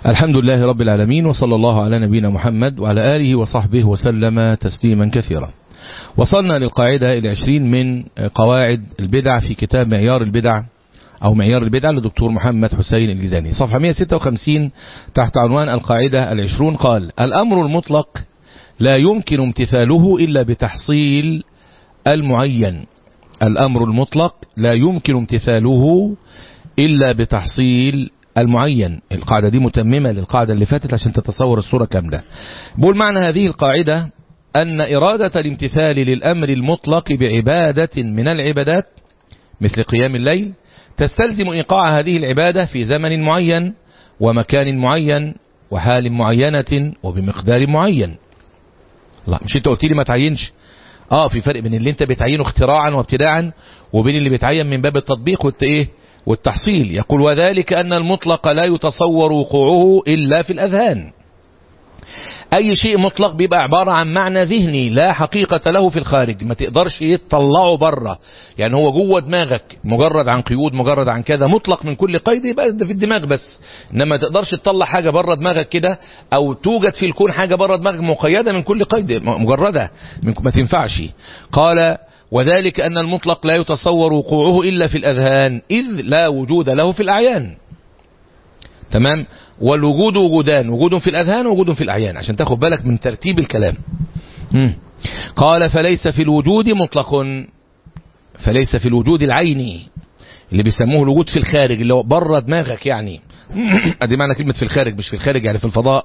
الحمد لله رب العالمين وصلى الله على نبينا محمد وعلى آله وصحبه وسلم تسليما كثيرا وصلنا للقاعدة العشرين من قواعد البدع في كتاب معيار البدع أو معيار البدع لدكتور محمد حسين الجزاني صفحة 156 تحت عنوان القاعدة العشرون قال الأمر المطلق لا يمكن امتثاله إلا بتحصيل المعين الأمر المطلق لا يمكن امتثاله إلا بتحصيل المعين القاعدة دي متممة للقاعدة اللي فاتت عشان تتصور الصورة كاملة بقول معنى هذه القاعدة أن إرادة الامتثال للأمر المطلق بعبادة من العبادات مثل قيام الليل تستلزم إيقاع هذه العبادة في زمن معين ومكان معين وحال معينة وبمقدار معين لا مش انت قلت لي ما تعينش اه في فرق بين اللي انت بتعينه اختراعا وابتداعا وبين اللي بيتعين من باب التطبيق والت ايه والتحصيل يقول وذلك أن المطلق لا يتصور وقوعه إلا في الأذهان أي شيء مطلق بيبقى عبارة عن معنى ذهني لا حقيقة له في الخارج ما تقدرش يطلعه بره يعني هو جوه دماغك مجرد عن قيود مجرد عن كذا مطلق من كل قيد يبقى ده في الدماغ بس إنما ما تقدرش تطلع حاجة بره دماغك كده أو توجد في الكون حاجة بره دماغك مقيدة من كل قيد مجردة ما تنفعش قال وذلك أن المطلق لا يتصور وقوعه إلا في الأذهان إذ لا وجود له في الأعيان تمام والوجود وجودان وجود في الأذهان ووجود في الأعيان عشان تاخد بالك من ترتيب الكلام مم. قال فليس في الوجود مطلق فليس في الوجود العيني اللي بيسموه الوجود في الخارج اللي هو بره دماغك يعني ادي معنى كلمة في الخارج مش في الخارج يعني في الفضاء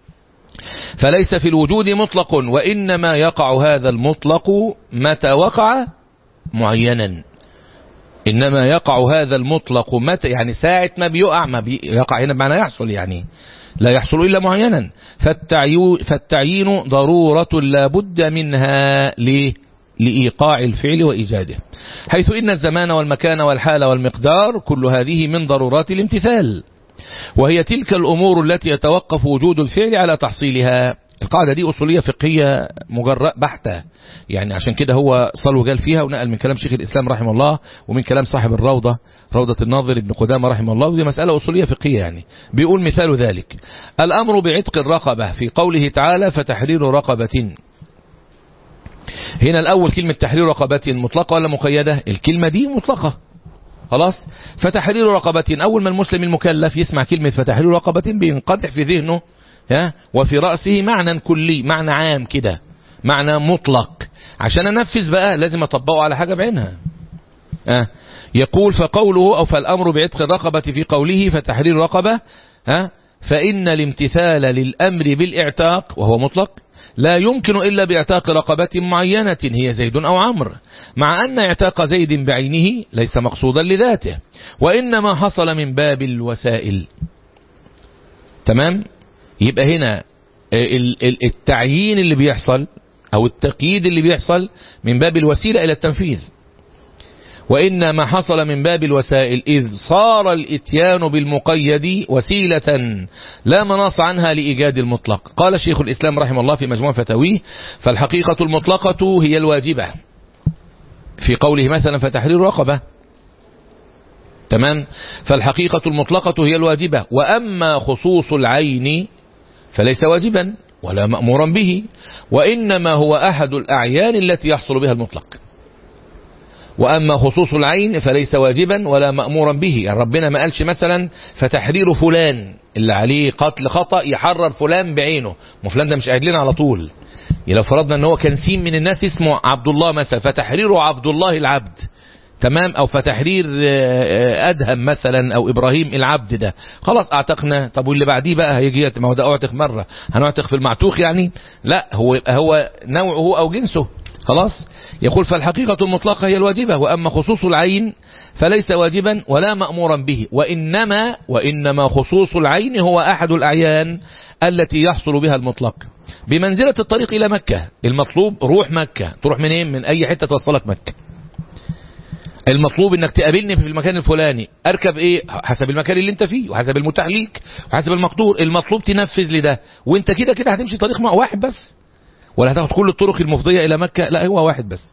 فليس في الوجود مطلق وإنما يقع هذا المطلق متى وقع معينا إنما يقع هذا المطلق متى يعني ساعة ما بيقع ما بيقع هنا بمعنى يحصل يعني لا يحصل إلا معينا فالتعيين ضرورة لا بد منها ليه لإيقاع الفعل وإيجاده حيث إن الزمان والمكان والحال والمقدار كل هذه من ضرورات الامتثال وهي تلك الأمور التي يتوقف وجود الفعل على تحصيلها القاعدة دي أصولية فقهية مجرد بحتة يعني عشان كده هو صلو قال فيها ونقل من كلام شيخ الإسلام رحمه الله ومن كلام صاحب الروضة روضة الناظر ابن قدامة رحمه الله ودي مسألة أصولية فقهية يعني بيقول مثال ذلك الأمر بعتق الرقبة في قوله تعالى فتحرير رقبة هنا الأول كلمة تحرير رقبة مطلقة ولا مقيدة الكلمة دي مطلقة خلاص فتحرير رقبة أول ما المسلم المكلف يسمع كلمة فتحرير رقبة بينقطع في ذهنه ها وفي رأسه معنى كلي معنى عام كده معنى مطلق عشان أنفذ بقى لازم أطبقه على حاجة بعينها ها يقول فقوله أو فالأمر بعتق الرقبة في قوله فتحرير رقبة ها فإن الامتثال للأمر بالإعتاق وهو مطلق لا يمكن إلا باعتاق رقبة معينة هي زيد أو عمرو مع أن اعتاق زيد بعينه ليس مقصودا لذاته وإنما حصل من باب الوسائل تمام يبقى هنا التعيين اللي بيحصل أو التقييد اللي بيحصل من باب الوسيلة إلى التنفيذ وإنما حصل من باب الوسائل إذ صار الإتيان بالمقيد وسيلة لا مناص عنها لإيجاد المطلق قال شيخ الإسلام رحمه الله في مجموع فتاويه فالحقيقة المطلقة هي الواجبة في قوله مثلا فتحرير رقبة تمام فالحقيقة المطلقة هي الواجبة وأما خصوص العين فليس واجبا ولا مأمورا به وإنما هو أحد الأعيان التي يحصل بها المطلق وأما خصوص العين فليس واجبا ولا مأمورا به يعني ربنا ما قالش مثلا فتحرير فلان اللي عليه قتل خطأ يحرر فلان بعينه ما فلان ده مش قاعد لنا على طول يعني لو فرضنا ان هو كان سين من الناس اسمه عبد الله مثلا فتحريره عبد الله العبد تمام او فتحرير ادهم مثلا او ابراهيم العبد ده خلاص اعتقنا طب واللي بعديه بقى هيجي ما هو ده اعتق مره هنعتق في المعتوق يعني لا هو يبقى هو نوعه او جنسه خلاص يقول فالحقيقة المطلقة هي الواجبة وأما خصوص العين فليس واجبا ولا مأمورا به وإنما وإنما خصوص العين هو أحد الأعيان التي يحصل بها المطلق بمنزلة الطريق إلى مكة المطلوب روح مكة تروح منين من أي حتة توصلك مكة المطلوب انك تقابلني في المكان الفلاني اركب ايه حسب المكان اللي انت فيه وحسب المتاح ليك وحسب المقدور المطلوب تنفذ لي ده وانت كده كده هتمشي طريق مع واحد بس ولا هتاخد كل الطرق المفضية إلى مكة لا هو واحد بس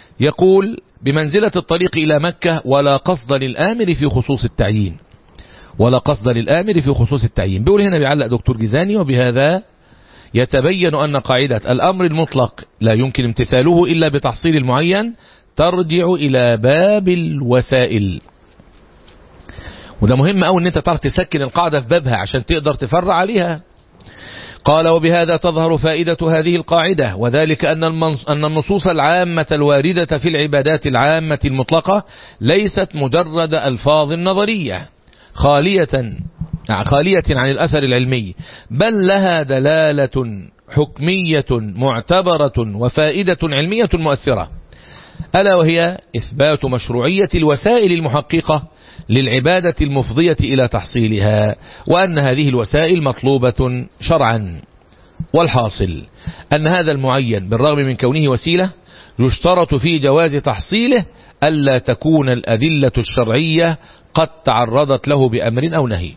يقول بمنزلة الطريق إلى مكة ولا قصد للآمر في خصوص التعيين ولا قصد للآمر في خصوص التعيين بيقول هنا بيعلق دكتور جيزاني وبهذا يتبين أن قاعدة الأمر المطلق لا يمكن امتثاله إلا بتحصيل المعين ترجع إلى باب الوسائل وده مهم أوي أن أنت تعرف تسكن القاعدة في بابها عشان تقدر تفرع عليها قال وبهذا تظهر فائدة هذه القاعدة وذلك أن أن النصوص العامة الواردة في العبادات العامة المطلقة ليست مجرد ألفاظ نظرية خالية خالية عن الأثر العلمي بل لها دلالة حكمية معتبرة وفائدة علمية مؤثرة ألا وهي إثبات مشروعية الوسائل المحققة للعبادة المفضية إلى تحصيلها وأن هذه الوسائل مطلوبة شرعا والحاصل أن هذا المعين بالرغم من كونه وسيلة يشترط في جواز تحصيله ألا تكون الأدلة الشرعية قد تعرضت له بأمر أو نهي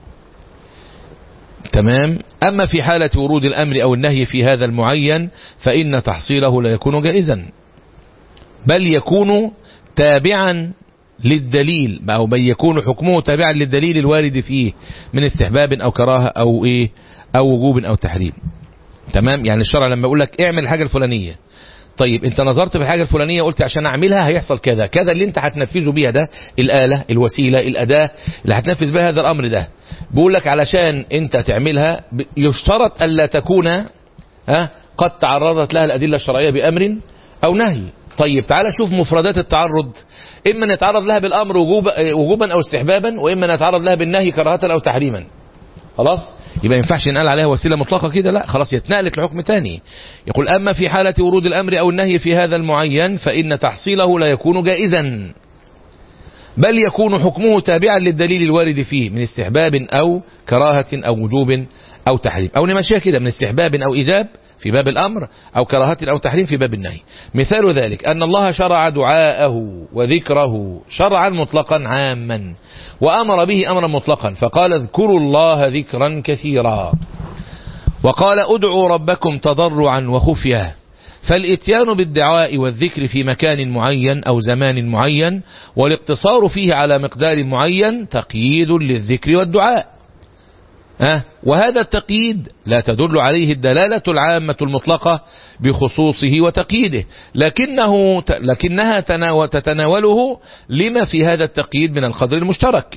تمام أما في حالة ورود الأمر أو النهي في هذا المعين فإن تحصيله لا يكون جائزا بل يكون تابعا للدليل أو بل يكون حكمه تابعا للدليل الوارد فيه من استحباب أو كراهة أو إيه أو وجوب أو تحريم تمام يعني الشرع لما يقول لك اعمل الحاجة الفلانية طيب انت نظرت في الحاجة الفلانية قلت عشان اعملها هيحصل كذا كذا اللي انت هتنفذه بيها ده الآلة الوسيلة الأداة اللي هتنفذ بها هذا الأمر ده بيقول لك علشان انت تعملها يشترط ألا تكون ها قد تعرضت لها الأدلة الشرعية بأمر أو نهي طيب تعالى شوف مفردات التعرض إما نتعرض لها بالأمر وجوبا, وجوبا أو استحبابا وإما نتعرض لها بالنهي كراهة أو تحريما خلاص يبقى ينفعش ينقال عليها وسيلة مطلقة كده لا خلاص يتنقلت لحكم تاني يقول أما في حالة ورود الأمر أو النهي في هذا المعين فإن تحصيله لا يكون جائزا بل يكون حكمه تابعا للدليل الوارد فيه من استحباب أو كراهة أو وجوب أو تحريم أو نمشيها كده من استحباب أو إيجاب في باب الأمر أو كراهة أو تحريم في باب النهي مثال ذلك أن الله شرع دعاءه وذكره شرعا مطلقا عاما وأمر به أمرا مطلقا فقال اذكروا الله ذكرا كثيرا وقال ادعوا ربكم تضرعا وخفيا فالاتيان بالدعاء والذكر في مكان معين أو زمان معين والاقتصار فيه على مقدار معين تقييد للذكر والدعاء أه؟ وهذا التقييد لا تدل عليه الدلالة العامة المطلقة بخصوصه وتقييده لكنه لكنها تتناوله لما في هذا التقييد من القدر المشترك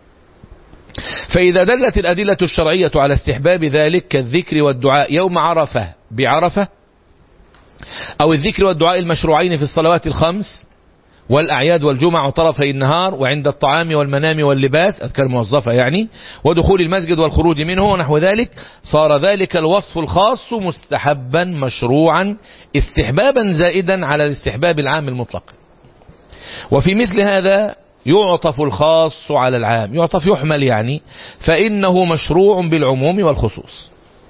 فإذا دلت الأدلة الشرعية على استحباب ذلك كالذكر والدعاء يوم عرفة بعرفة أو الذكر والدعاء المشروعين في الصلوات الخمس والأعياد والجمع وطرفي النهار وعند الطعام والمنام واللباس أذكار موظفة يعني ودخول المسجد والخروج منه ونحو ذلك صار ذلك الوصف الخاص مستحبا مشروعا استحبابا زائدا على الاستحباب العام المطلق وفي مثل هذا يعطف الخاص على العام يعطف يحمل يعني فإنه مشروع بالعموم والخصوص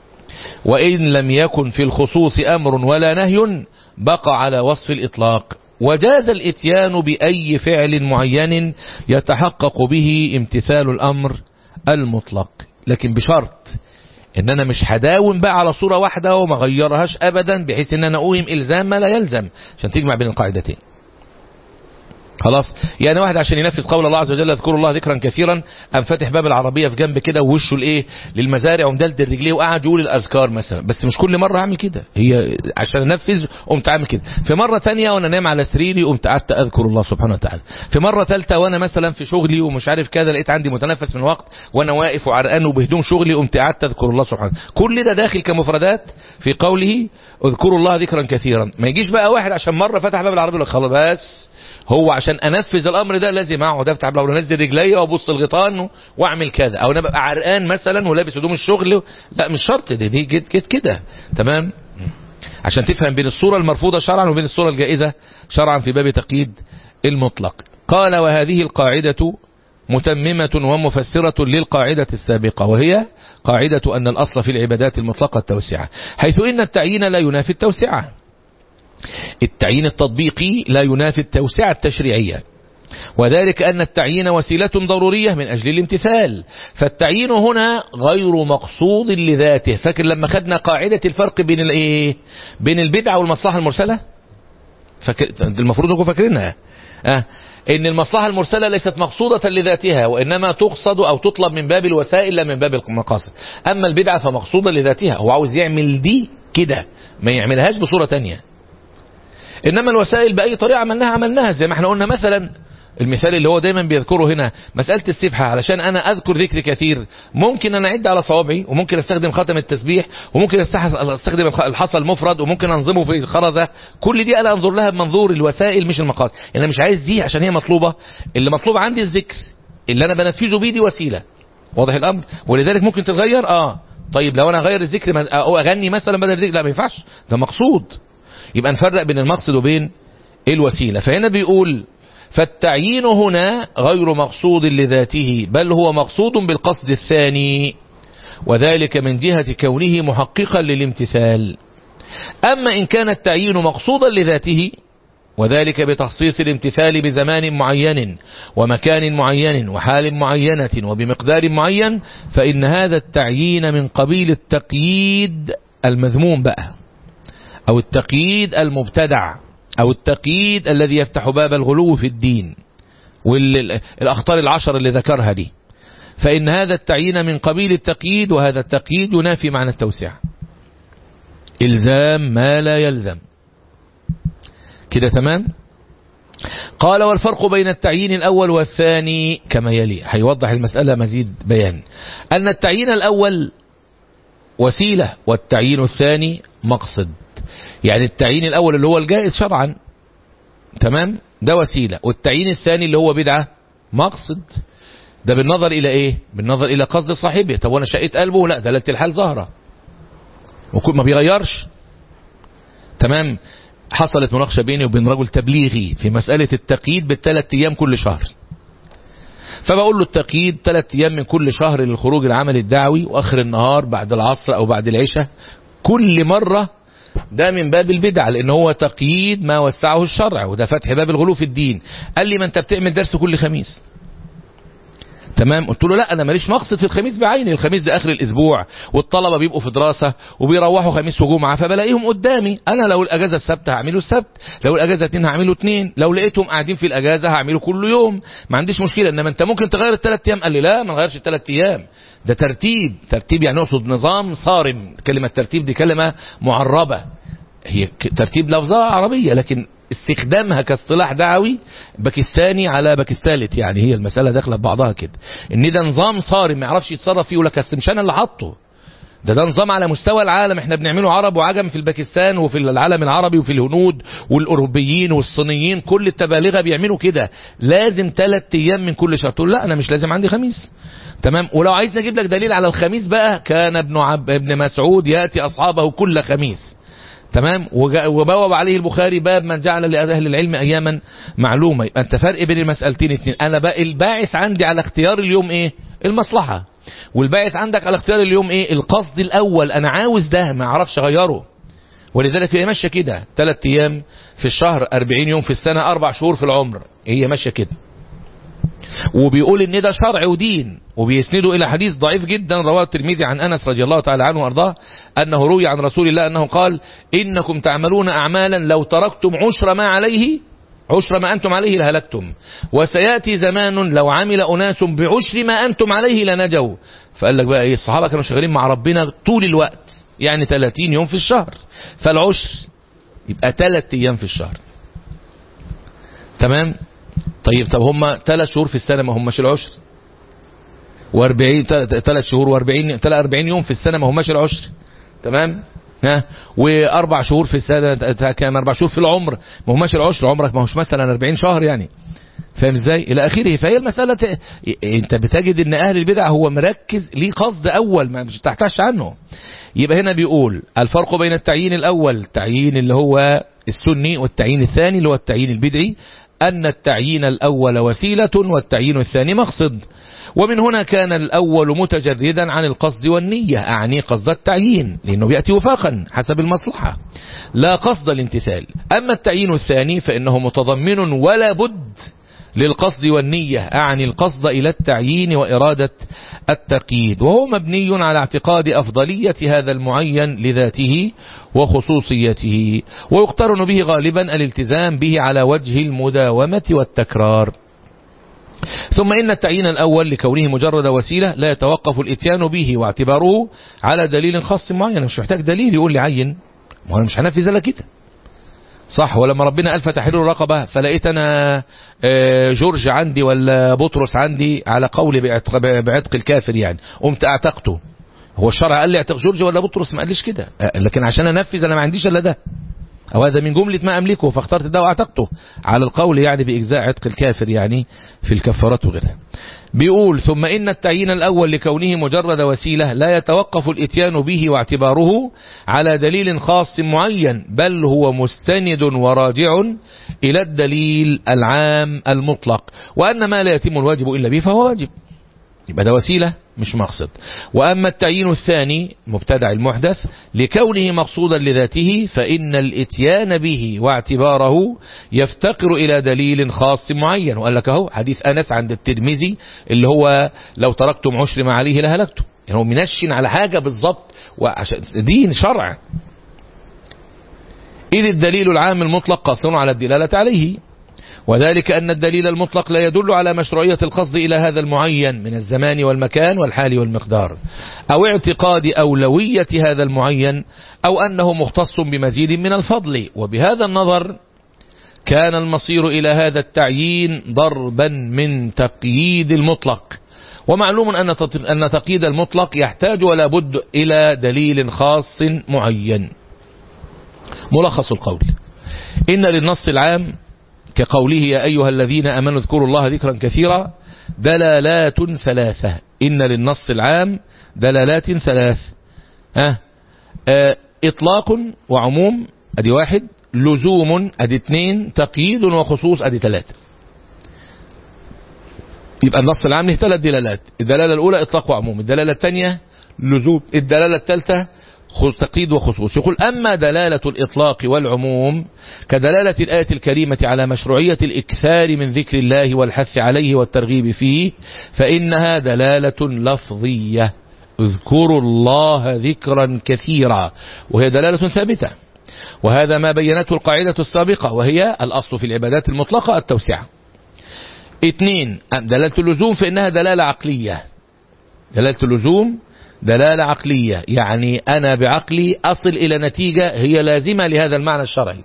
وإن لم يكن في الخصوص أمر ولا نهي بقى على وصف الإطلاق وجاز الاتيان بأي فعل معين يتحقق به امتثال الأمر المطلق لكن بشرط ان انا مش هداوم بقى على صورة واحدة وما غيرهاش ابدا بحيث ان انا اوهم الزام ما لا يلزم عشان تجمع بين القاعدتين خلاص يعني واحد عشان ينفذ قول الله عز وجل اذكروا الله ذكرا كثيرا قام فاتح باب العربيه في جنب كده ووشه لايه للمزارع ومدلدل رجليه وقعد يقول الاذكار مثلا بس مش كل مره هعمل كده هي عشان انفذ قمت عامل كده في مره ثانيه وانا نايم على سريري قمت قعدت اذكر الله سبحانه وتعالى في مره ثالثه وانا مثلا في شغلي ومش عارف كذا لقيت عندي متنفس من وقت وانا واقف وعرقان وبهدوم شغلي قمت قعدت اذكر الله سبحانه كل ده داخل كمفردات في قوله اذكروا الله ذكرا كثيرا ما يجيش بقى واحد عشان مره فتح باب العربيه يقول لك خلاص بس هو عشان انفذ الامر ده لازم اقعد افتح بلو انزل رجليا وابص الغيطان واعمل كذا او انا ببقى عرقان مثلا ولابس هدوم الشغل لا مش شرط دي دي جت جت كده تمام عشان تفهم بين الصوره المرفوضه شرعا وبين الصوره الجائزه شرعا في باب تقييد المطلق قال وهذه القاعده متممة ومفسرة للقاعدة السابقة وهي قاعدة أن الأصل في العبادات المطلقة التوسعة حيث إن التعيين لا ينافي التوسعة التعيين التطبيقي لا ينافي التوسعة التشريعية وذلك أن التعيين وسيلة ضرورية من أجل الامتثال فالتعيين هنا غير مقصود لذاته فاكر لما خدنا قاعدة الفرق بين الايه بين البدعة والمصلحة المرسلة فاكر المفروض انكم فاكرينها اه ان المصلحة المرسلة ليست مقصودة لذاتها وانما تقصد او تطلب من باب الوسائل لا من باب المقاصد اما البدعة فمقصودة لذاتها هو عاوز يعمل دي كده ما يعملهاش بصورة تانية انما الوسائل باي طريقة عملناها عملناها زي ما احنا قلنا مثلا المثال اللي هو دايما بيذكره هنا مسألة السبحة علشان أنا أذكر ذكر كثير ممكن أنا أعد على صوابعي وممكن أستخدم خاتم التسبيح وممكن أستخدم الحصى المفرد وممكن أنظمه في خرزة كل دي أنا أنظر لها بمنظور الوسائل مش المقاصد أنا مش عايز دي عشان هي مطلوبة اللي مطلوب عندي الذكر اللي أنا بنفذه بيه دي وسيلة واضح الأمر ولذلك ممكن تتغير آه طيب لو أنا أغير الذكر أو أغني مثلا بدل الذكر لا ما ينفعش ده مقصود يبقى نفرق بين المقصد وبين الوسيلة فهنا بيقول فالتعيين هنا غير مقصود لذاته بل هو مقصود بالقصد الثاني وذلك من جهة كونه محققا للامتثال أما إن كان التعيين مقصودا لذاته وذلك بتخصيص الامتثال بزمان معين ومكان معين وحال معينة وبمقدار معين فإن هذا التعيين من قبيل التقييد المذموم بقى أو التقييد المبتدع أو التقييد الذي يفتح باب الغلو في الدين والأخطار العشر اللي ذكرها دي فإن هذا التعيين من قبيل التقييد وهذا التقييد ينافي معنى التوسع إلزام ما لا يلزم كده تمام قال والفرق بين التعيين الأول والثاني كما يلي هيوضح المسألة مزيد بيان أن التعيين الأول وسيلة والتعيين الثاني مقصد يعني التعيين الأول اللي هو الجائز شرعا تمام ده وسيلة والتعيين الثاني اللي هو بدعة مقصد ده بالنظر إلى إيه بالنظر إلى قصد صاحبه طب وانا شقيت قلبه لا دلالة الحال ظاهرة وكل ما بيغيرش تمام حصلت مناقشة بيني وبين رجل تبليغي في مسألة التقييد بالثلاث أيام كل شهر فبقول له التقييد ثلاث أيام من كل شهر للخروج العمل الدعوي وآخر النهار بعد العصر أو بعد العشاء كل مرة ده من باب البدع لان هو تقييد ما وسعه الشرع وده فتح باب الغلو في الدين قال لي ما انت بتعمل درس كل خميس تمام قلت له لا انا ماليش مقصد في الخميس بعيني الخميس ده اخر الاسبوع والطلبه بيبقوا في دراسه وبيروحوا خميس وجمعه فبلاقيهم قدامي انا لو الاجازه السبت هعمله السبت لو الاجازه اثنين هعمله اثنين لو لقيتهم قاعدين في الاجازه هعمله كل يوم ما عنديش مشكله انما انت ممكن تغير الثلاث ايام قال لي لا ما نغيرش الثلاث ايام ده ترتيب ترتيب يعني اقصد نظام صارم كلمه ترتيب دي كلمه معربه هي ترتيب لفظها عربيه لكن استخدامها كاصطلاح دعوي باكستاني على باكستالت يعني هي المسألة داخلة ببعضها كده ان ده نظام صارم ما يعرفش يتصرف فيه ولا مش انا اللي حاطه ده ده نظام على مستوى العالم احنا بنعمله عرب وعجم في الباكستان وفي العالم العربي وفي الهنود والاوروبيين والصينيين كل التبالغه بيعملوا كده لازم ثلاث ايام من كل شهر تقول لا انا مش لازم عندي خميس تمام ولو عايز نجيب لك دليل على الخميس بقى كان ابن عب ابن مسعود ياتي اصحابه كل خميس تمام وبوب عليه البخاري باب من جعل لأهل العلم أياما معلومة يبقى أنت فرق بين المسألتين اتنين أنا بقى الباعث عندي على اختيار اليوم إيه المصلحة والباعث عندك على اختيار اليوم إيه القصد الأول أنا عاوز ده ما أعرفش أغيره ولذلك هي ماشية كده ثلاث أيام في الشهر 40 يوم في السنة أربع شهور في العمر هي ماشية كده وبيقول ان ده شرع ودين وبيسنده الى حديث ضعيف جدا رواه الترمذي عن انس رضي الله تعالى عنه وارضاه انه روي عن رسول الله انه قال انكم تعملون اعمالا لو تركتم عشر ما عليه عشر ما انتم عليه لهلكتم وسياتي زمان لو عمل اناس بعشر ما انتم عليه لنجوا فقال لك بقى ايه الصحابه كانوا شغالين مع ربنا طول الوقت يعني 30 يوم في الشهر فالعشر يبقى 3 ايام في الشهر تمام طيب طب هم ثلاث شهور في السنة ما هماش العشر و40 ثلاث شهور و40 40 يوم في السنة ما هماش العشر تمام ها واربع شهور في السنة كام اربع شهور في العمر ما هماش العشر عمرك ما هوش مثلا 40 شهر يعني فاهم ازاي الى اخره فهي المسألة ت... انت بتجد ان اهل البدع هو مركز ليه قصد اول ما مش تحتاجش عنه يبقى هنا بيقول الفرق بين التعيين الاول التعيين اللي هو السني والتعيين الثاني اللي هو التعيين البدعي أن التعيين الأول وسيلة والتعيين الثاني مقصد ومن هنا كان الأول متجردا عن القصد والنية أعني قصد التعيين لأنه يأتي وفاقا حسب المصلحة لا قصد الامتثال أما التعيين الثاني فإنه متضمن ولا بد للقصد والنية أعني القصد إلى التعيين وإرادة التقييد وهو مبني على اعتقاد أفضلية هذا المعين لذاته وخصوصيته ويقترن به غالبا الالتزام به على وجه المداومة والتكرار ثم إن التعيين الأول لكونه مجرد وسيلة لا يتوقف الاتيان به واعتباره على دليل خاص معين مش محتاج دليل يقول لي عين ما انا مش هنفذ الا كده صح ولما ربنا قال فتحرير الرقبة فلقيت انا جورج عندي ولا بطرس عندي على قولي بعتق, بعتق الكافر يعني قمت اعتقته هو الشرع قال لي اعتق جورج ولا بطرس ما قاليش كده لكن عشان انفذ انا ما عنديش الا ده أو هذا من جملة ما أملكه فاخترت ده وأعتقته على القول يعني بإجزاء عتق الكافر يعني في الكفارات وغيرها بيقول ثم إن التعيين الأول لكونه مجرد وسيلة لا يتوقف الاتيان به واعتباره على دليل خاص معين بل هو مستند وراجع إلى الدليل العام المطلق وأن ما لا يتم الواجب إلا به فهو واجب يبقى ده وسيلة مش مقصد وأما التعيين الثاني مبتدع المحدث لكونه مقصودا لذاته فإن الاتيان به واعتباره يفتقر إلى دليل خاص معين وقال لك اهو حديث أنس عند الترمذي اللي هو لو تركتم عشر ما عليه لهلكتم يعني هو منشن على حاجة بالظبط دين شرع إذ الدليل العام المطلق قاصر على الدلالة عليه وذلك أن الدليل المطلق لا يدل على مشروعية القصد إلى هذا المعين من الزمان والمكان والحال والمقدار أو اعتقاد أولوية هذا المعين أو أنه مختص بمزيد من الفضل وبهذا النظر كان المصير إلى هذا التعيين ضربا من تقييد المطلق ومعلوم أن تقييد المطلق يحتاج ولا بد إلى دليل خاص معين ملخص القول إن للنص العام كقوله يا أيها الذين أمنوا اذكروا الله ذكرا كثيرا دلالات ثلاثة إن للنص العام دلالات ثلاث ها اه إطلاق وعموم أدي واحد لزوم أدي اثنين تقييد وخصوص أدي ثلاثة يبقى النص العام له ثلاث دلالات الدلالة الأولى إطلاق وعموم الدلالة الثانية لزوم الدلالة الثالثة تقييد وخصوص يقول أما دلالة الإطلاق والعموم كدلالة الآية الكريمة على مشروعية الإكثار من ذكر الله والحث عليه والترغيب فيه فإنها دلالة لفظية اذكروا الله ذكرا كثيرا وهي دلالة ثابتة وهذا ما بينته القاعدة السابقة وهي الأصل في العبادات المطلقة التوسعة اثنين دلالة اللزوم فإنها دلالة عقلية دلالة اللزوم دلالة عقلية يعني أنا بعقلي أصل إلى نتيجة هي لازمة لهذا المعنى الشرعي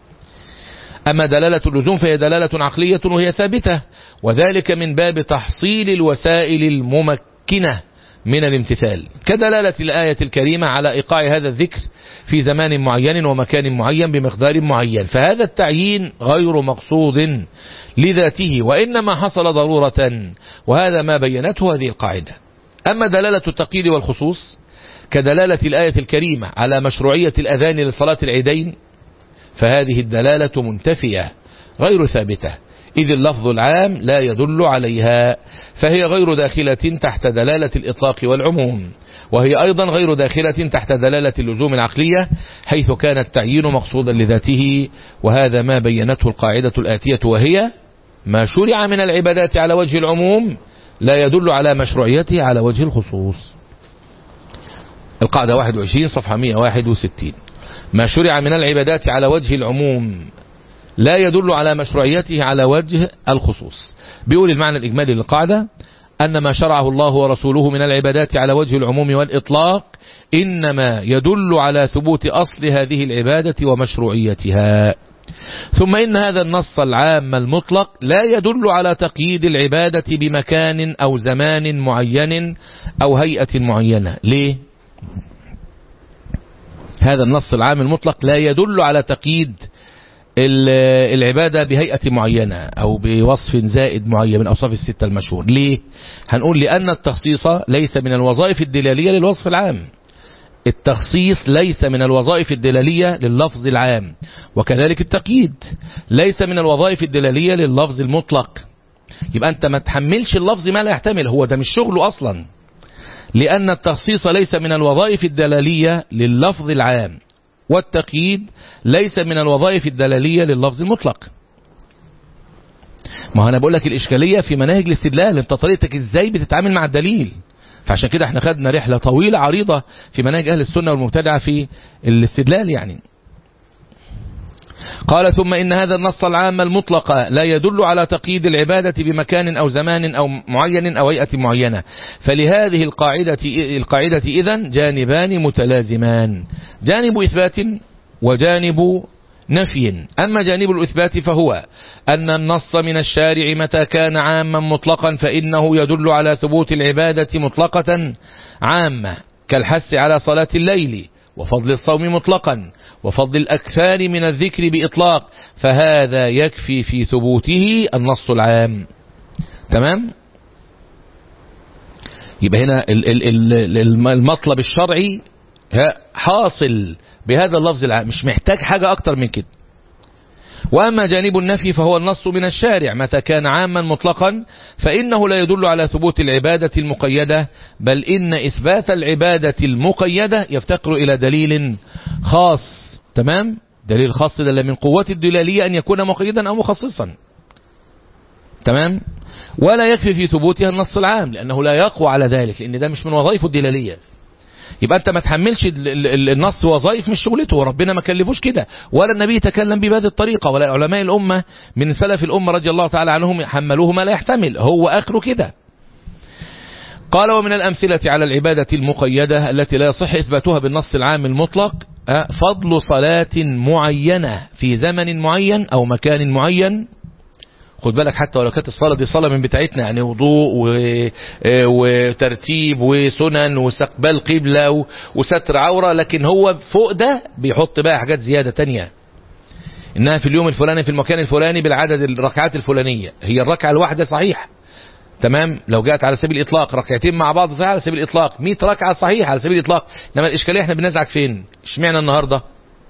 أما دلالة اللزوم فهي دلالة عقلية وهي ثابتة وذلك من باب تحصيل الوسائل الممكنة من الامتثال كدلالة الآية الكريمة على إيقاع هذا الذكر في زمان معين ومكان معين بمقدار معين فهذا التعيين غير مقصود لذاته وإنما حصل ضرورة وهذا ما بينته هذه القاعدة أما دلالة التقييد والخصوص كدلالة الآية الكريمة على مشروعية الأذان لصلاة العيدين فهذه الدلالة منتفية غير ثابتة إذ اللفظ العام لا يدل عليها فهي غير داخلة تحت دلالة الإطلاق والعموم وهي أيضا غير داخلة تحت دلالة اللزوم العقلية حيث كان التعيين مقصودا لذاته وهذا ما بينته القاعدة الآتية وهي ما شرع من العبادات على وجه العموم لا يدل على مشروعيته على وجه الخصوص القاعدة 21 صفحة 161 ما شرع من العبادات على وجه العموم لا يدل على مشروعيته على وجه الخصوص بيقول المعنى الإجمالي للقاعدة أن ما شرعه الله ورسوله من العبادات على وجه العموم والإطلاق إنما يدل على ثبوت أصل هذه العبادة ومشروعيتها ثم إن هذا النص العام المطلق لا يدل على تقييد العبادة بمكان أو زمان معين أو هيئة معينة ليه؟ هذا النص العام المطلق لا يدل على تقييد العبادة بهيئة معينة أو بوصف زائد معين من أوصاف الستة المشهور ليه؟ هنقول لأن التخصيص ليس من الوظائف الدلالية للوصف العام التخصيص ليس من الوظائف الدلالية لللفظ العام وكذلك التقييد ليس من الوظائف الدلالية لللفظ المطلق يبقى أنت ما تحملش اللفظ ما لا يحتمل هو ده مش شغله أصلا لأن التخصيص ليس من الوظائف الدلالية لللفظ العام والتقييد ليس من الوظائف الدلالية لللفظ المطلق ما هو انا بقول لك الاشكاليه في مناهج الاستدلال انت طريقتك ازاي بتتعامل مع الدليل فعشان كده احنا خدنا رحله طويله عريضه في مناهج اهل السنه والمبتدعه في الاستدلال يعني قال ثم إن هذا النص العام المطلق لا يدل على تقييد العبادة بمكان أو زمان أو معين أو هيئة معينة فلهذه القاعدة القاعدة إذن جانبان متلازمان جانب إثبات وجانب نفي أما جانب الإثبات فهو أن النص من الشارع متى كان عاما مطلقا فإنه يدل على ثبوت العبادة مطلقة عامة كالحث على صلاة الليل وفضل الصوم مطلقا وفضل الأكثار من الذكر بإطلاق فهذا يكفي في ثبوته النص العام تمام يبقى هنا المطلب الشرعي حاصل بهذا اللفظ العام مش محتاج حاجة أكتر من كده وأما جانب النفي فهو النص من الشارع متى كان عاما مطلقا فإنه لا يدل على ثبوت العبادة المقيدة بل إن إثبات العبادة المقيدة يفتقر إلى دليل خاص تمام دليل خاص دل من قوة الدلالية أن يكون مقيدا أو مخصصا تمام ولا يكفي في ثبوتها النص العام لأنه لا يقوى على ذلك لأن ده مش من وظائف الدلالية يبقى انت ما تحملش النص وظائف مش شغلته وربنا ما كلفوش كده ولا النبي تكلم بهذه الطريقة ولا علماء الأمة من سلف الأمة رضي الله تعالى عنهم حملوه ما لا يحتمل هو آخره كده قال ومن الأمثلة على العبادة المقيدة التي لا يصح إثباتها بالنص العام المطلق فضل صلاة معينة في زمن معين أو مكان معين خد بالك حتى ولو كانت الصلاة دي صلاة من بتاعتنا يعني وضوء و... وترتيب وسنن واستقبال قبلة وستر عورة لكن هو فوق ده بيحط بقى حاجات زيادة تانية انها في اليوم الفلاني في المكان الفلاني بالعدد الركعات الفلانية هي الركعة الواحدة صحيح تمام لو جاءت على سبيل الاطلاق ركعتين مع بعض صحيح على سبيل الاطلاق 100 ركعة صحيح على سبيل الاطلاق انما الاشكالية احنا بنزعج فين اشمعنى النهاردة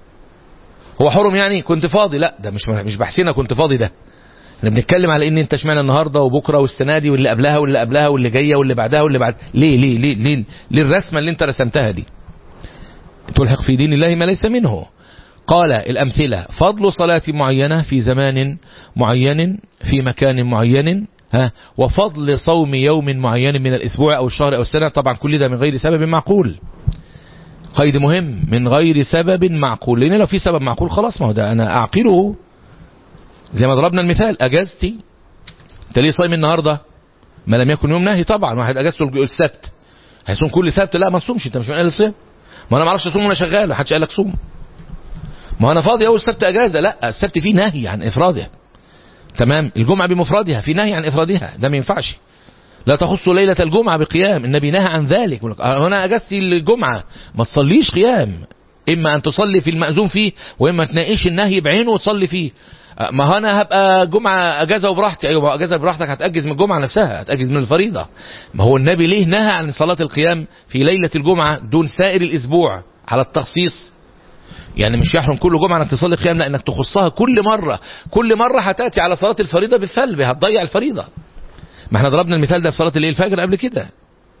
هو حرم يعني كنت فاضي لا ده مش مش بحسينا كنت فاضي ده احنا بنتكلم على ان انت اشمعنى النهارده وبكره والسنه دي واللي قبلها واللي قبلها واللي جايه واللي بعدها واللي بعد ليه ليه ليه ليه, ليه الرسمه اللي انت رسمتها دي تلحق في دين الله ما ليس منه قال الامثله فضل صلاه معينه في زمان معين في مكان معين ها وفضل صوم يوم معين من الاسبوع او الشهر او السنه طبعا كل ده من غير سبب معقول قيد مهم من غير سبب معقول لان لو في سبب معقول خلاص ما هو ده انا اعقله زي ما ضربنا المثال اجازتي انت ليه صايم النهارده ما لم يكن يوم نهي طبعا واحد اجازته السبت هيصوم كل سبت لا ما تصومش انت مش من اهل الصيام ما انا ما اعرفش اصوم وانا شغال محدش قال لك صوم ما انا فاضي اول سبت اجازه لا السبت فيه نهي عن افرادها تمام الجمعه بمفردها في نهي عن افرادها ده ما ينفعش لا تخص ليلة الجمعة بقيام النبي نهى عن ذلك هنا أجازتي الجمعة ما تصليش قيام إما أن تصلي في المأذون فيه وإما تناقش النهي بعينه وتصلي فيه ما انا هبقى جمعة اجازة وبراحتي ايوه اجازة براحتك هتأجز من الجمعة نفسها هتأجز من الفريضة ما هو النبي ليه نهى عن صلاة القيام في ليلة الجمعة دون سائر الاسبوع على التخصيص يعني مش يحرم كل جمعة انك تصلي قيام لانك تخصها كل مرة كل مرة هتأتي على صلاة الفريضة بالثلب هتضيع الفريضة ما احنا ضربنا المثال ده في صلاة الليل الفجر قبل كده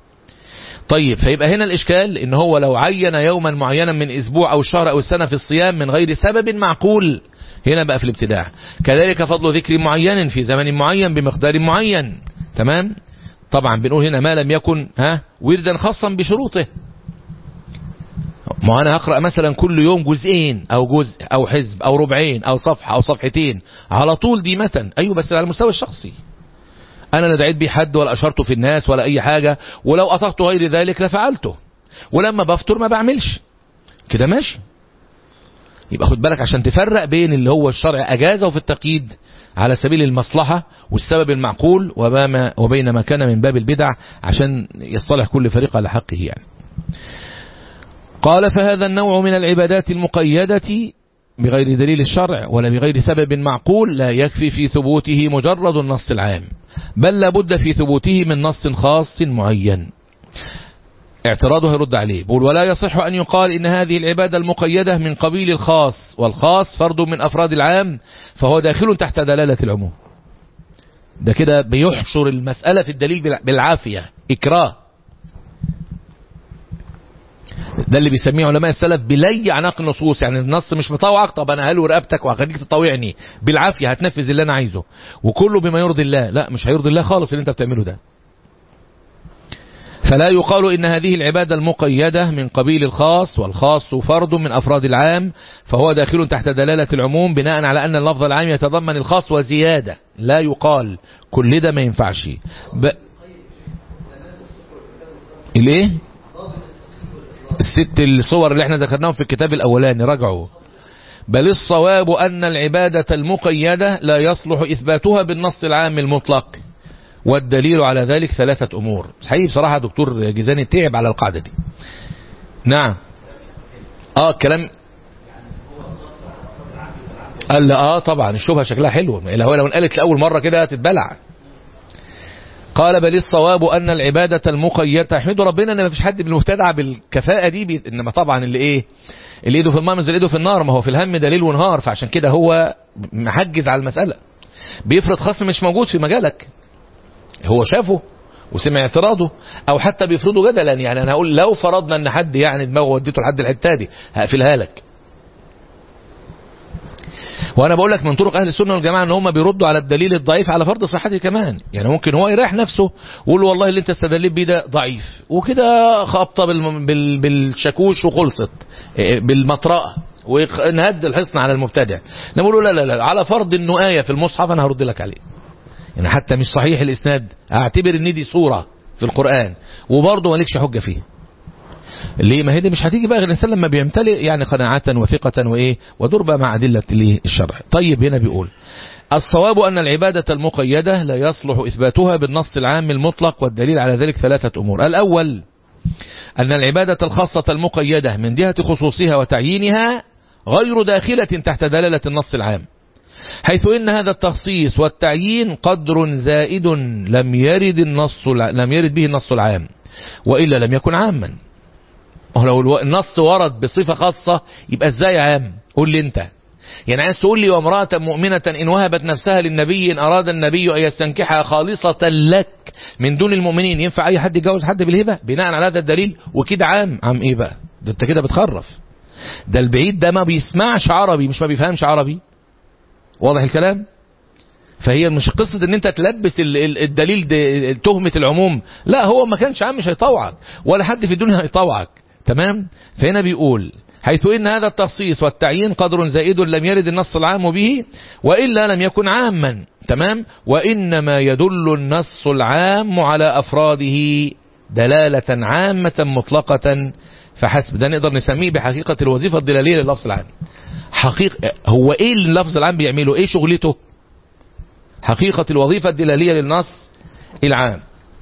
طيب فيبقى هنا الإشكال إن هو لو عين يوما معينا من أسبوع أو الشهر أو السنة في الصيام من غير سبب معقول هنا بقى في الابتداع كذلك فضل ذكر معين في زمن معين بمقدار معين تمام طبعا بنقول هنا ما لم يكن ها وردا خاصا بشروطه ما انا هقرا مثلا كل يوم جزئين او جزء او حزب او ربعين او صفحه او صفحتين على طول دي مثلا ايوه بس على المستوى الشخصي انا لا دعيت بيه حد ولا اشرته في الناس ولا اي حاجه ولو اطعت غير ذلك لفعلته ولما بفطر ما بعملش كده ماشي يبقى خد بالك عشان تفرق بين اللي هو الشرع أجازه في التقييد على سبيل المصلحة والسبب المعقول وبين ما كان من باب البدع عشان يصطلح كل فريق على حقه يعني قال فهذا النوع من العبادات المقيدة بغير دليل الشرع ولا بغير سبب معقول لا يكفي في ثبوته مجرد النص العام بل لابد في ثبوته من نص خاص معين اعتراضه يرد عليه بقول ولا يصح أن يقال إن هذه العبادة المقيدة من قبيل الخاص والخاص فرد من أفراد العام فهو داخل تحت دلالة العموم ده كده بيحشر المسألة في الدليل بالعافية إكراه ده اللي بيسميه علماء السلف بلي عناق النصوص يعني النص مش مطوعك طب انا هلو رقبتك وهخليك تطوعني بالعافيه هتنفذ اللي انا عايزه وكله بما يرضي الله لا مش هيرضي الله خالص اللي انت بتعمله ده فلا يقال إن هذه العبادة المقيدة من قبيل الخاص والخاص فرد من أفراد العام فهو داخل تحت دلالة العموم بناء على أن اللفظ العام يتضمن الخاص وزيادة لا يقال كل ده ما ينفعش ب... الايه الست الصور اللي احنا ذكرناهم في الكتاب الأولاني راجعوا بل الصواب أن العبادة المقيدة لا يصلح إثباتها بالنص العام المطلق والدليل على ذلك ثلاثة أمور حقيقي بصراحة دكتور جيزاني تعب على القاعدة دي نعم اه كلام قال لا اه طبعا الشبهة شكلها حلو إلا هو لو قالت لأول مرة كده هتتبلع قال بل الصواب أن العبادة المقيدة احمدوا ربنا ان ما فيش حد من المبتدع بالكفاءة دي بي... انما طبعا اللي ايه اللي ايده في الماء مثل ايده في النار ما هو في الهم دليل ونهار فعشان كده هو محجز على المسألة بيفرض خصم مش موجود في مجالك هو شافه وسمع اعتراضه او حتى بيفرضوا جدلا يعني انا هقول لو فرضنا ان حد يعني دماغه وديته لحد الحته دي هقفلها لك وانا بقول لك من طرق اهل السنه والجماعه ان هم بيردوا على الدليل الضعيف على فرض صحته كمان يعني ممكن هو يريح نفسه ويقول له والله اللي انت استدليت بيه ده ضعيف وكده خابطه بالم... بال... بالشاكوش وخلصت بالمطرقه ونهد الحصن على المبتدع نقول له لا لا لا على فرض انه ايه في المصحف انا هرد لك عليه يعني حتى مش صحيح الاسناد اعتبر ان دي صورة في القرآن وبرضه مالكش حجة فيه ليه ما هي دي مش هتيجي بقى غير الانسان لما بيمتلئ يعني قناعة وثقة وايه ودربة مع أدلة الشرع طيب هنا بيقول الصواب أن العبادة المقيدة لا يصلح إثباتها بالنص العام المطلق والدليل على ذلك ثلاثة أمور الأول أن العبادة الخاصة المقيدة من جهة خصوصها وتعيينها غير داخلة تحت دلالة النص العام حيث إن هذا التخصيص والتعيين قدر زائد لم يرد النص لم يرد به النص العام وإلا لم يكن عاما لو النص ورد بصفة خاصة يبقى ازاي عام قول لي انت يعني عايز تقول لي وامرأة مؤمنة إن وهبت نفسها للنبي إن أراد النبي أن يستنكحها خالصة لك من دون المؤمنين ينفع أي حد يتجوز حد بالهبة بناء على هذا الدليل وكده عام عام إيه بقى ده أنت كده بتخرف ده البعيد ده ما بيسمعش عربي مش ما بيفهمش عربي واضح الكلام فهي مش قصة ان انت تلبس الدليل تهمة العموم لا هو ما كانش عام مش هيطوعك ولا حد في الدنيا هيطوعك تمام فهنا بيقول حيث ان هذا التخصيص والتعيين قدر زائد لم يرد النص العام به وإلا لم يكن عاما تمام وإنما يدل النص العام على أفراده دلالة عامة مطلقة فحسب ده نقدر نسميه بحقيقة الوظيفة الدلالية لللفظ العام حقيقة هو ايه اللي اللفظ العام بيعمله ايه شغلته حقيقة الوظيفة الدلالية للنص العام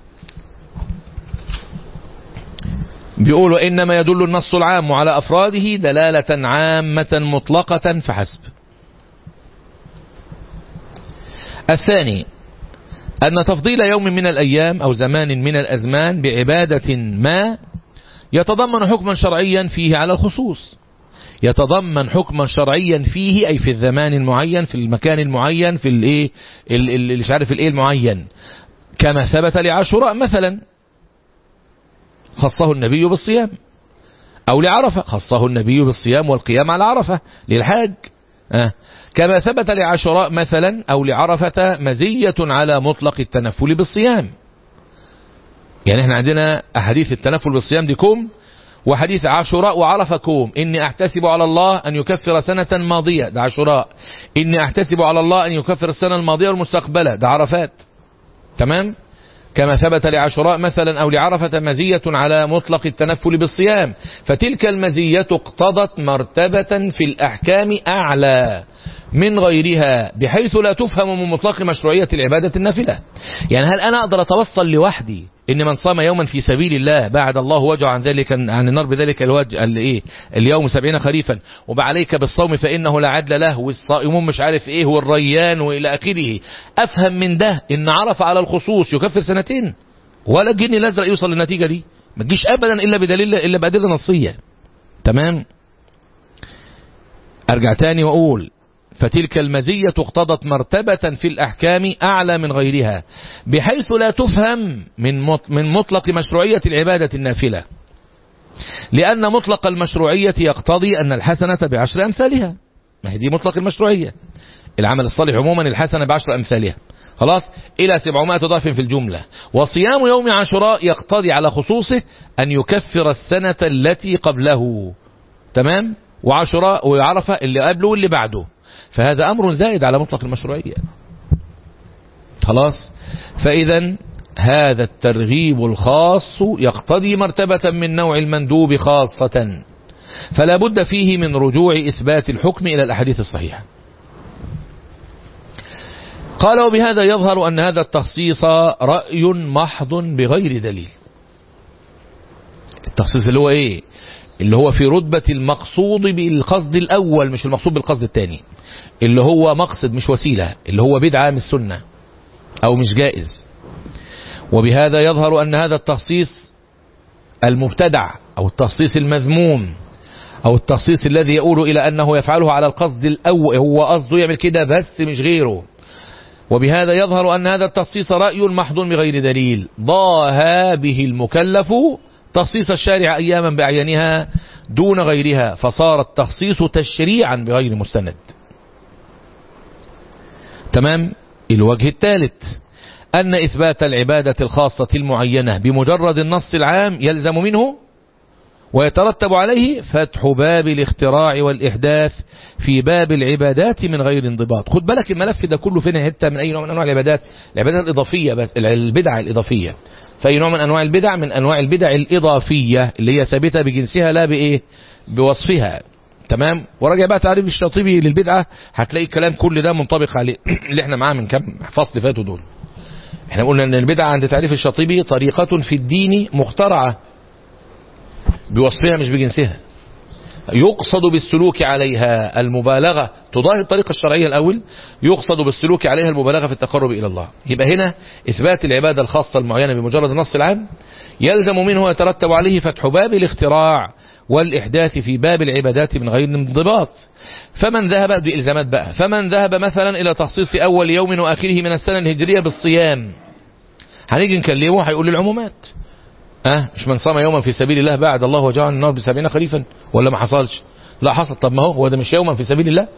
بيقولوا إنما يدل النص العام على أفراده دلالة عامة مطلقة فحسب الثاني أن تفضيل يوم من الأيام أو زمان من الأزمان بعبادة ما يتضمن حكما شرعيا فيه على الخصوص يتضمن حكما شرعيا فيه أي في الزمان المعين في المكان المعين في الايه اللي مش عارف الايه المعين كما ثبت لعاشوراء مثلا خصه النبي بالصيام أو لعرفة خصه النبي بالصيام والقيام على عرفة للحاج آه. كما ثبت لعاشوراء مثلا أو لعرفة مزية على مطلق التنفل بالصيام يعني احنا عندنا أحاديث التنفل بالصيام دي كوم وحديث عاشوراء وعرفة كوم إني أحتسب على الله أن يكفر سنة ماضية ده عاشوراء إني أحتسب على الله أن يكفر السنة الماضية والمستقبلة ده عرفات تمام كما ثبت لعاشوراء مثلا أو لعرفة مزية على مطلق التنفل بالصيام فتلك المزية اقتضت مرتبة في الأحكام أعلى من غيرها بحيث لا تفهم من مطلق مشروعية العبادة النافلة يعني هل أنا أقدر أتوصل لوحدي إن من صام يوما في سبيل الله بعد الله وجه عن ذلك عن النار بذلك الوجه الإيه اليوم سبعين خريفا وبعليك بالصوم فإنه لا عدل له والصائمون مش عارف إيه والريان وإلى آخره أفهم من ده إن عرف على الخصوص يكفر سنتين ولا الجن الأزرق يوصل للنتيجة دي ما تجيش أبدا إلا بدليل إلا بأدلة نصية تمام أرجع تاني وأقول فتلك المزية اقتضت مرتبة في الأحكام أعلى من غيرها بحيث لا تفهم من من مطلق مشروعية العبادة النافلة لأن مطلق المشروعية يقتضي أن الحسنة بعشر أمثالها ما هي دي مطلق المشروعية العمل الصالح عموما الحسنة بعشر أمثالها خلاص إلى 700 ضعف في الجملة وصيام يوم عاشوراء يقتضي على خصوصه أن يكفر السنة التي قبله تمام وعاشوراء وعرفة اللي قبله واللي بعده فهذا أمر زائد على مطلق المشروعية خلاص فإذا هذا الترغيب الخاص يقتضي مرتبة من نوع المندوب خاصة فلا بد فيه من رجوع إثبات الحكم إلى الأحاديث الصحيحة قال وبهذا يظهر أن هذا التخصيص رأي محض بغير دليل التخصيص اللي هو ايه اللي هو في رتبة المقصود بالقصد الأول مش المقصود بالقصد الثاني اللي هو مقصد مش وسيلة اللي هو بدعة من السنة أو مش جائز وبهذا يظهر أن هذا التخصيص المبتدع أو التخصيص المذموم أو التخصيص الذي يقول إلى أنه يفعله على القصد الأول هو قصده يعمل كده بس مش غيره وبهذا يظهر أن هذا التخصيص رأي محض بغير دليل ضاها به المكلف تخصيص الشارع أياما بأعيانها دون غيرها فصار التخصيص تشريعا بغير مستند تمام الوجه الثالث أن إثبات العبادة الخاصة المعينة بمجرد النص العام يلزم منه ويترتب عليه فتح باب الاختراع والإحداث في باب العبادات من غير انضباط خد بالك الملف ده كله فين حتة من أي نوع من أنواع العبادات العبادات الإضافية بس البدع الإضافية فأي نوع من أنواع البدع من أنواع البدع الإضافية اللي هي ثابتة بجنسها لا بإيه بوصفها تمام وراجع بقى تعريف الشاطبي للبدعة هتلاقي الكلام كل ده منطبق عليه اللي احنا معاه من كم فصل فاتوا دول احنا قلنا ان البدعة عند تعريف الشاطبي طريقة في الدين مخترعة بوصفها مش بجنسها يقصد بالسلوك عليها المبالغة تضاهي الطريقة الشرعية الأول يقصد بالسلوك عليها المبالغة في التقرب إلى الله يبقى هنا إثبات العبادة الخاصة المعينة بمجرد النص العام يلزم منه ويترتب عليه فتح باب الاختراع والإحداث في باب العبادات من غير انضباط فمن ذهب دي إلزامات بقى فمن ذهب مثلا إلى تخصيص أول يوم وآخره من السنة الهجرية بالصيام هنيجي نكلمه هيقول العمومات أه مش من صام يوما في سبيل الله بعد الله وجعل النار بسبعين خريفا ولا ما حصلش لا حصل طب ما هو هو ده مش يوما في سبيل الله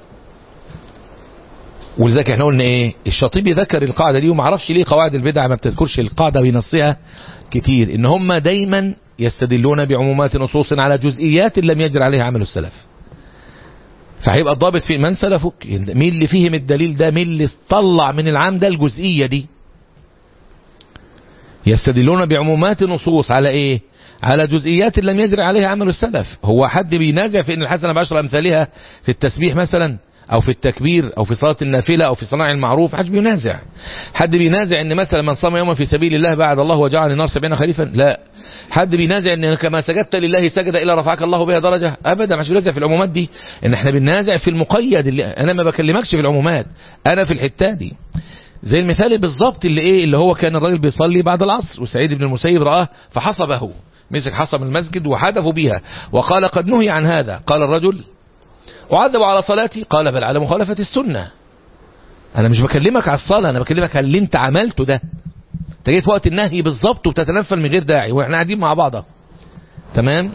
ولذلك احنا قلنا ايه الشاطبي ذكر القاعدة دي وما اعرفش ليه قواعد البدع ما بتذكرش القاعدة بينصها كتير ان هم دايما يستدلون بعمومات نصوص على جزئيات لم يجري عليها عمل السلف فهيبقى الضابط في من سلفك مين اللي فهم الدليل ده مين اللي طلع من العام ده الجزئية دي يستدلون بعمومات نصوص على ايه على جزئيات لم يجري عليها عمل السلف هو حد بينازع في ان الحسنة بعشر امثالها في التسبيح مثلا او في التكبير او في صلاة النافلة او في صناع المعروف حد بينازع حد بينازع ان مثلا من صام يوما في سبيل الله بعد الله وجعل النار سبعين خريفا لا حد بينازع ان كما سجدت لله سجد الى رفعك الله بها درجة ابدا مش بينازع في العمومات دي ان احنا بننازع في المقيد اللي انا ما بكلمكش في العمومات انا في الحتة دي زي المثال بالظبط اللي ايه اللي هو كان الراجل بيصلي بعد العصر وسعيد بن المسيب رآه فحصبه مسك حصب المسجد وحدفوا بها وقال قد نهي عن هذا قال الرجل أعذب على صلاتي قال بل على مخالفة السنة أنا مش بكلمك على الصلاة أنا بكلمك على اللي أنت عملته ده أنت جاي في وقت النهي بالظبط وبتتنفل من غير داعي وإحنا قاعدين مع بعض تمام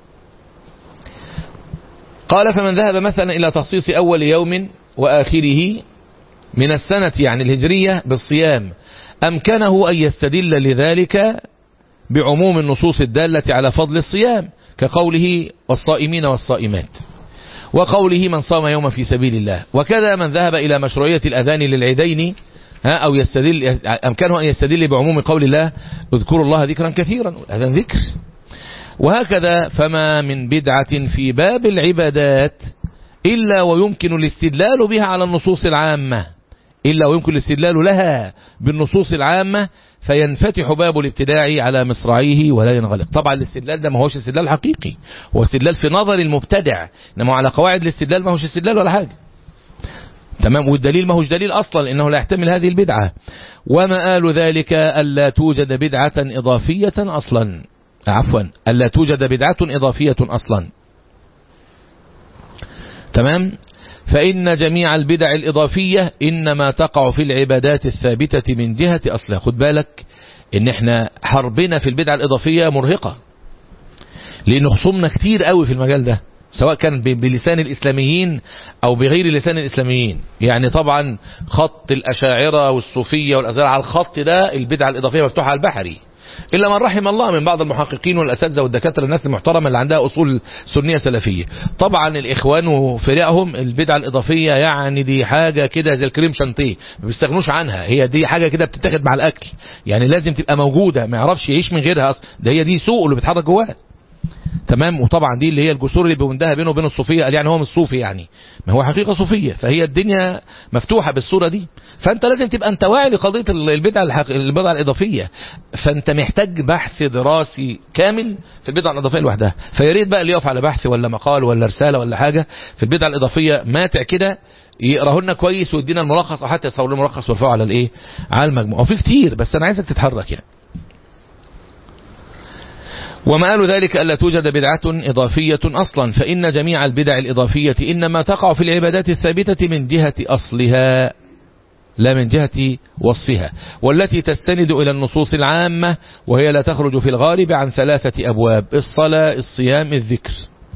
قال فمن ذهب مثلا إلى تخصيص أول يوم وآخره من السنة يعني الهجرية بالصيام أمكنه أن يستدل لذلك بعموم النصوص الدالة على فضل الصيام كقوله والصائمين والصائمات وقوله من صام يوما في سبيل الله وكذا من ذهب إلى مشروعية الأذان للعيدين ها أو يستدل أمكنه أن يستدل بعموم قول الله اذكروا الله ذكرا كثيرا والأذان ذكر وهكذا فما من بدعة في باب العبادات إلا ويمكن الاستدلال بها على النصوص العامة إلا ويمكن الاستدلال لها بالنصوص العامة فينفتح باب الابتداع على مصراعيه ولا ينغلق طبعا الاستدلال ده ما هوش استدلال حقيقي هو استدلال في نظر المبتدع انما على قواعد الاستدلال ما هوش استدلال ولا حاجة تمام والدليل ما هوش دليل اصلا انه لا يحتمل هذه البدعة ومآل ذلك ألا توجد بدعة إضافية أصلا عفوا ألا توجد بدعة إضافية أصلا تمام فإن جميع البدع الإضافية إنما تقع في العبادات الثابتة من جهة أصلها خد بالك إن إحنا حربنا في البدع الإضافية مرهقة لان خصومنا كتير قوي في المجال ده سواء كان بلسان الإسلاميين أو بغير لسان الإسلاميين يعني طبعا خط الأشاعرة والصوفية والأزهر على الخط ده البدعة الإضافية مفتوحة على البحري إلا من رحم الله من بعض المحققين والأساتذة والدكاترة الناس المحترمة اللي عندها أصول سنية سلفية طبعا الإخوان وفرقهم البدعة الإضافية يعني دي حاجة كده زي الكريم شانتيه ما بيستغنوش عنها هي دي حاجة كده بتتاخد مع الأكل يعني لازم تبقى موجودة ما يعرفش يعيش من غيرها أصلا ده هي دي سوق اللي بيتحرك جواه تمام وطبعا دي اللي هي الجسور اللي بيوندها بينه وبين الصوفيه قال يعني هو مش صوفي يعني ما هو حقيقه صوفيه فهي الدنيا مفتوحه بالصوره دي فانت لازم تبقى انت واعي لقضيه البدع الحق... البدع الاضافيه فانت محتاج بحث دراسي كامل في البدع الاضافيه لوحدها فيا ريت بقى اللي يقف على بحث ولا مقال ولا رساله ولا حاجه في البدع الاضافيه ماتع كده يقراه لنا كويس ويدينا الملخص او حتى يصور الملخص ويرفعه على الايه على المجموع وفي كتير بس انا عايزك تتحرك يعني ومآل ذلك ألا توجد بدعة إضافية أصلا فإن جميع البدع الإضافية إنما تقع في العبادات الثابتة من جهة أصلها لا من جهة وصفها والتي تستند إلى النصوص العامة وهي لا تخرج في الغالب عن ثلاثة أبواب الصلاة الصيام الذكر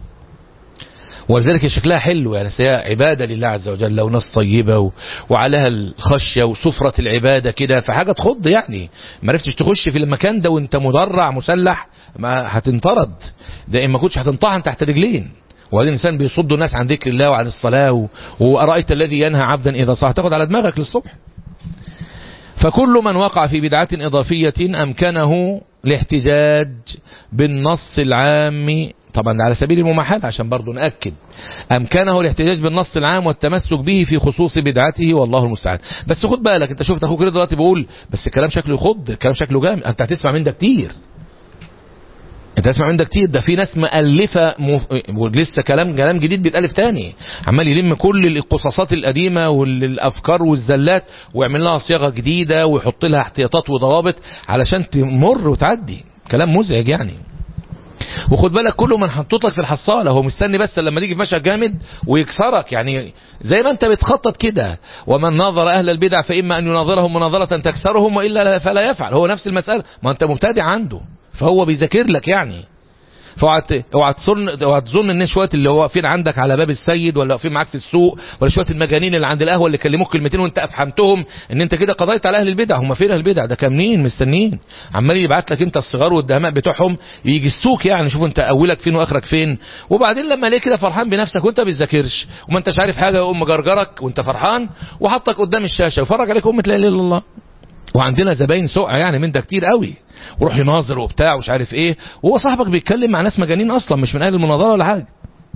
ولذلك شكلها حلو يعني هي عبادة لله عز وجل وناس طيبة و... وعليها الخشية وسفرة العبادة كده فحاجة تخض يعني ما عرفتش تخش في المكان ده وانت مدرع مسلح ما هتنطرد ده إن ما كنتش هتنطحن تحت رجلين والإنسان بيصد الناس عن ذكر الله وعن الصلاة و... وأرأيت الذي ينهى عبدا إذا صح تاخد على دماغك للصبح فكل من وقع في بدعة إضافية أمكنه الاحتجاج بالنص العام طبعا على سبيل المماحلة عشان برضو نأكد أمكنه الاحتجاج بالنص العام والتمسك به في خصوص بدعته والله المستعان بس خد بالك انت شفت اخوك رضا دلوقتي بيقول بس الكلام شكله يخض الكلام شكله جامد انت هتسمع من ده كتير انت هتسمع من ده كتير ده في ناس مؤلفة مف... ولسه كلام كلام جديد بيتألف تاني عمال يلم كل القصاصات القديمة والافكار والزلات ويعمل لها صياغة جديدة ويحط لها احتياطات وضوابط علشان تمر وتعدي كلام مزعج يعني وخد بالك كله من حطط لك في الحصالة هو مستني بس لما تيجي في مشهد جامد ويكسرك يعني زي ما انت بتخطط كده ومن ناظر اهل البدع فاما ان يناظرهم مناظرة تكسرهم والا فلا يفعل هو نفس المسألة ما انت مبتدع عنده فهو بيذاكر لك يعني فاوعى اوعى تظن اوعى تظن ان شويه اللي هو واقفين عندك على باب السيد ولا واقفين معاك في السوق ولا شويه المجانين اللي عند القهوه اللي كلموك كلمتين وانت افهمتهم ان انت كده قضيت على اهل البدع هم فين اهل البدع ده كاملين مستنيين عمال يبعت لك انت الصغار والدهماء بتوعهم يجي السوق يعني شوف انت اولك فين واخرك فين وبعدين لما ليه كده فرحان بنفسك وانت بتذاكرش وما انتش عارف حاجه يقوم مجرجرك وانت فرحان وحطك قدام الشاشه ويفرج عليك امه لا اله الا الله وعندنا زباين سوء يعني من ده كتير قوي وروح يناظر وبتاع ومش عارف ايه وهو صاحبك بيتكلم مع ناس مجانين اصلا مش من اهل المناظره ولا حاجه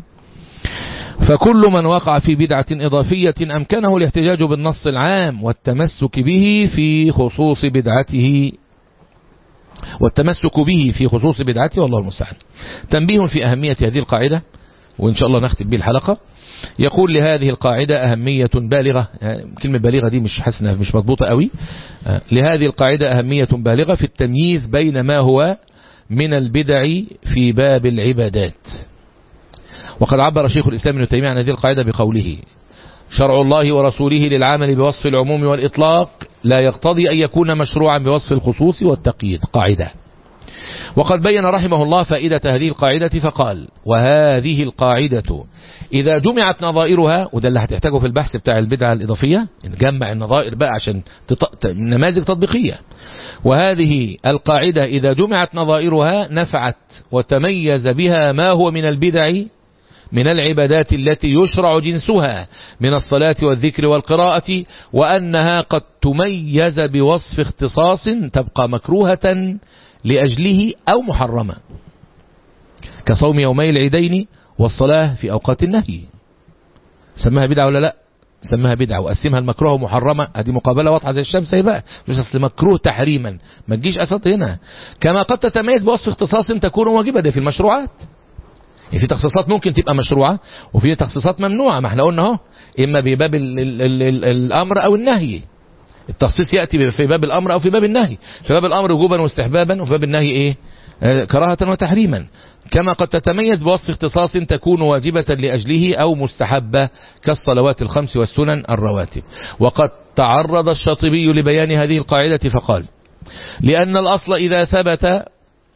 فكل من وقع في بدعة إضافية أمكنه الاحتجاج بالنص العام والتمسك به في خصوص بدعته والتمسك به في خصوص بدعته والله المستعان تنبيه في أهمية هذه القاعدة وإن شاء الله نختم به الحلقة يقول لهذه القاعدة أهمية بالغة كلمة بالغة دي مش حسنة مش مضبوطة قوي لهذه القاعدة أهمية بالغة في التمييز بين ما هو من البدع في باب العبادات وقد عبر شيخ الإسلام ابن تيمية عن هذه القاعدة بقوله شرع الله ورسوله للعمل بوصف العموم والإطلاق لا يقتضي أن يكون مشروعا بوصف الخصوص والتقييد قاعدة وقد بين رحمه الله فائدة هذه القاعدة فقال وهذه القاعدة إذا جمعت نظائرها وده اللي هتحتاجه في البحث بتاع البدعة الإضافية نجمع النظائر بقى عشان تط... نماذج تطبيقية وهذه القاعدة إذا جمعت نظائرها نفعت وتميز بها ما هو من البدع من العبادات التي يشرع جنسها من الصلاة والذكر والقراءة وأنها قد تميز بوصف اختصاص تبقى مكروهة لأجله أو محرمة كصوم يومي العيدين والصلاة في أوقات النهي سماها بدعة ولا لا سماها بدعة وقسمها المكروه ومحرمة هذه مقابلة واضحة زي الشمس هي بقى مش أصل مكروه تحريما ما تجيش أساط هنا كما قد تتميز بوصف اختصاص تكون واجبة ده في المشروعات يعني في تخصيصات ممكن تبقى مشروعة وفي تخصيصات ممنوعة ما احنا قلنا اهو إما بباب ال ال ال ال الأمر أو النهي التخصيص يأتي في باب الأمر أو في باب النهي في باب الأمر وجوبا واستحبابا وفي باب النهي إيه آه كراهة وتحريما كما قد تتميز بوصف اختصاص تكون واجبة لأجله أو مستحبة كالصلوات الخمس والسنن الرواتب وقد تعرض الشاطبي لبيان هذه القاعدة فقال لأن الأصل إذا ثبت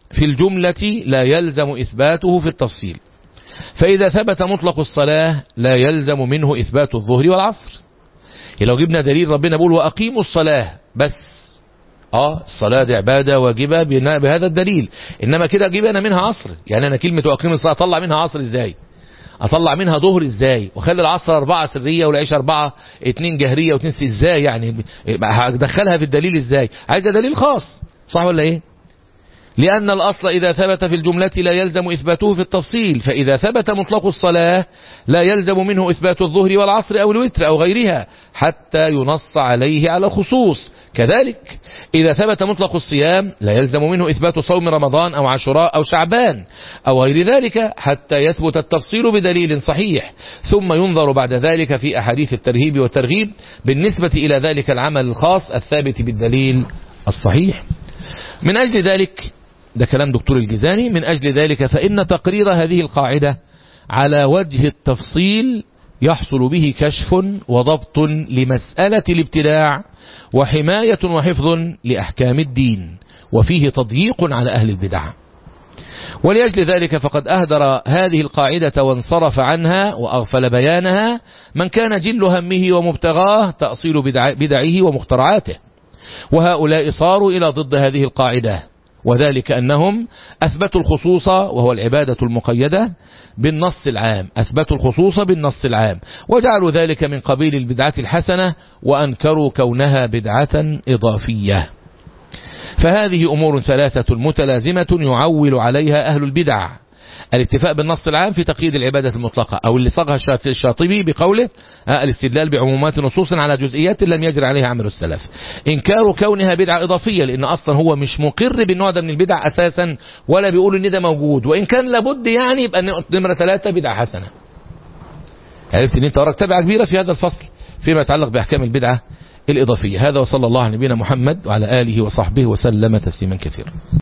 في الجملة لا يلزم إثباته في التفصيل فإذا ثبت مطلق الصلاة لا يلزم منه إثبات الظهر والعصر لو جبنا دليل ربنا بيقول وأقيموا الصلاة بس اه الصلاة دي عبادة واجبة بهذا الدليل انما كده اجيب انا منها عصر يعني انا كلمة واقيم الصلاة اطلع منها عصر ازاي اطلع منها ظهر ازاي واخلي العصر اربعة سرية والعشاء اربعة اتنين جهرية واتنين ازاي يعني هدخلها في الدليل ازاي عايزة دليل خاص صح ولا ايه لأن الأصل إذا ثبت في الجملة لا يلزم إثباته في التفصيل فإذا ثبت مطلق الصلاة لا يلزم منه إثبات الظهر والعصر أو الوتر أو غيرها حتى ينص عليه على الخصوص كذلك إذا ثبت مطلق الصيام لا يلزم منه إثبات صوم رمضان أو عاشوراء أو شعبان أو غير ذلك حتى يثبت التفصيل بدليل صحيح ثم ينظر بعد ذلك في أحاديث الترهيب والترغيب بالنسبة إلى ذلك العمل الخاص الثابت بالدليل الصحيح من أجل ذلك ده كلام دكتور الجزاني من أجل ذلك فإن تقرير هذه القاعدة على وجه التفصيل يحصل به كشف وضبط لمسألة الابتداع وحماية وحفظ لأحكام الدين وفيه تضييق على أهل البدع ولأجل ذلك فقد أهدر هذه القاعدة وانصرف عنها وأغفل بيانها من كان جل همه ومبتغاه تأصيل بدع بدعه ومخترعاته وهؤلاء صاروا إلى ضد هذه القاعدة وذلك أنهم أثبتوا الخصوص وهو العبادة المقيدة بالنص العام أثبتوا الخصوص بالنص العام وجعلوا ذلك من قبيل البدعة الحسنة وأنكروا كونها بدعة إضافية فهذه أمور ثلاثة متلازمة يعول عليها أهل البدع الاتفاق بالنص العام في تقييد العبادة المطلقة أو اللي صاغها الشاطبي بقوله الاستدلال بعمومات نصوص على جزئيات لم يجري عليها عمل السلف إنكار كونها بدعة إضافية لأن أصلا هو مش مقر بالنوع ده من البدع أساسا ولا بيقول إن ده موجود وإن كان لابد يعني يبقى نمرة ثلاثة بدعة حسنة عرفت إن أنت وراك تبعة كبيرة في هذا الفصل فيما يتعلق بأحكام البدعة الإضافية هذا وصلى الله على نبينا محمد وعلى آله وصحبه وسلم تسليما كثيرا